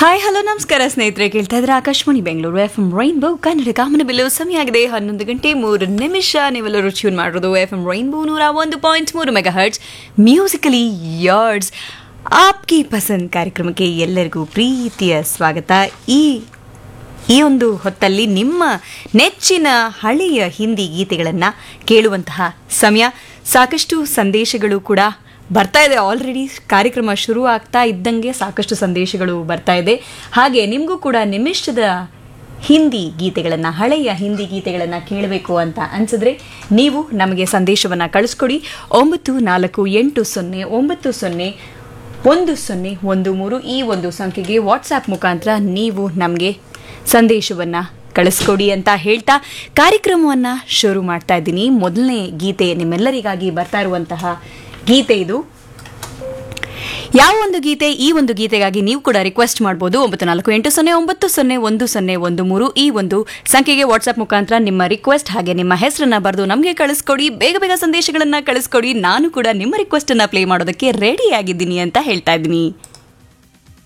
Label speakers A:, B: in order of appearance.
A: hi hello ನಮಸ್ಕಾರ ಸ್ನೇಹಿತರೆ ಕೇಳ್ತಾ ಇದ್ರೆ Akashvani Bengaluru F M rainbow Kannada ಕಾಮನ ಬಿಲ್ಲು ಸಮಯ ಆಗಿದೆ ಹನ್ನೊಂದು ಗಂಟೆ ಮೂರು ನಿಮಿಷ ನೀವೆಲ್ಲರೂ ಟ್ಯೂನ್ ಮಾಡಿರೋದು ಎಫ್ ಎಂ ರೈನ್ಬೋ ನೂರ ಒಂದು ಪಾಯಿಂಟ್ ಮೂರು megahertz musically yours Aapki Pasand ಕಾರ್ಯಕ್ರಮಕ್ಕೆ ಎಲ್ಲರಿಗೂ ಪ್ರೀತಿಯ ಸ್ವಾಗತ ಈ ಈ ಒಂದು ಹೊತ್ತಲ್ಲಿ ನಿಮ್ಮ ನೆಚ್ಚಿನ ಹಳೆಯ ಹಿಂದಿ ಗೀತೆಗಳನ್ನು ಕೇಳುವಂತಹ ಸಮಯ ಸಾಕಷ್ಟು ಸಂದೇಶಗಳು ಕೂಡ ಬರ್ತಾ ಇದೆ ಆಲ್ರೆಡಿ ಕಾರ್ಯಕ್ರಮ ಶುರು ಆಗ್ತಾ ಇದ್ದಂಗೆ ಸಾಕಷ್ಟು ಸಂದೇಶಗಳು ಬರ್ತಾ ಇದೆ ಹಾಗೆ ನಿಮಗೂ ಕೂಡ ನಿಮ್ಮಿಷ್ಟದ ಹಿಂದಿ ಗೀತೆಗಳನ್ನು ಹಳೆಯ ಹಿಂದಿ ಗೀತೆಗಳನ್ನು ಕೇಳಬೇಕು ಅಂತ ಅನ್ಸಿದ್ರೆ ನೀವು ನಮಗೆ ಸಂದೇಶವನ್ನು ಕಳಿಸ್ಕೊಡಿ ಒಂಬತ್ತು ನಾಲ್ಕು ಎಂಟು ಸೊನ್ನೆ ಒಂಬತ್ತು ಸೊನ್ನೆ ಒಂದು ಸೊನ್ನೆ ಒಂದು ಮೂರು ಈ ಒಂದು ಸಂಖ್ಯೆಗೆ ವಾಟ್ಸಾಪ್ ಮುಖಾಂತರ ನೀವು ನಮಗೆ ಸಂದೇಶವನ್ನು ಕಳಿಸ್ಕೊಡಿ ಅಂತ ಹೇಳ್ತಾ ಕಾರ್ಯಕ್ರಮವನ್ನು ಶುರು ಮಾಡ್ತಾ ಇದ್ದೀನಿ ಮೊದಲನೇ ಗೀತೆ ನಿಮ್ಮೆಲ್ಲರಿಗಾಗಿ ಬರ್ತಾ ಇರುವಂತಹ ಗೀತೆ ಇದು ಯಾವ ಒಂದು ಗೀತೆ ಈ ಒಂದು ಗೀತೆಗಾಗಿ ನೀವು ಕೂಡ ರಿಕ್ವೆಸ್ಟ್ ಮಾಡ್ಬೋದು ಒಂಬತ್ತು ನಾಲ್ಕು ಎಂಟು ಸೊನ್ನೆ ಒಂಬತ್ತು ಸೊನ್ನೆ ಒಂದು ಸೊನ್ನೆ ಒಂದು ಮೂರು ಈ ಒಂದು ಸಂಖ್ಯೆಗೆ ವಾಟ್ಸ್ಆಪ್ ಮುಖಾಂತರ ನಿಮ್ಮ ರಿಕ್ವೆಸ್ಟ್ ಹಾಗೆ ನಿಮ್ಮ ಹೆಸರನ್ನ ಬರೆದು ನಮಗೆ ಕಳಿಸ್ಕೊಡಿ ಬೇಗ ಬೇಗ ಸಂದೇಶಗಳನ್ನ ಕಳಿಸ್ಕೊಡಿ ನಾನು ಕೂಡ ನಿಮ್ಮ ರಿಕ್ವೆಸ್ಟ್ ಅನ್ನ ಪ್ಲೇ ಮಾಡೋದಕ್ಕೆ ರೆಡಿ ಆಗಿದ್ದೀನಿ ಅಂತ ಹೇಳ್ತಾ ಇದ್ದೀನಿ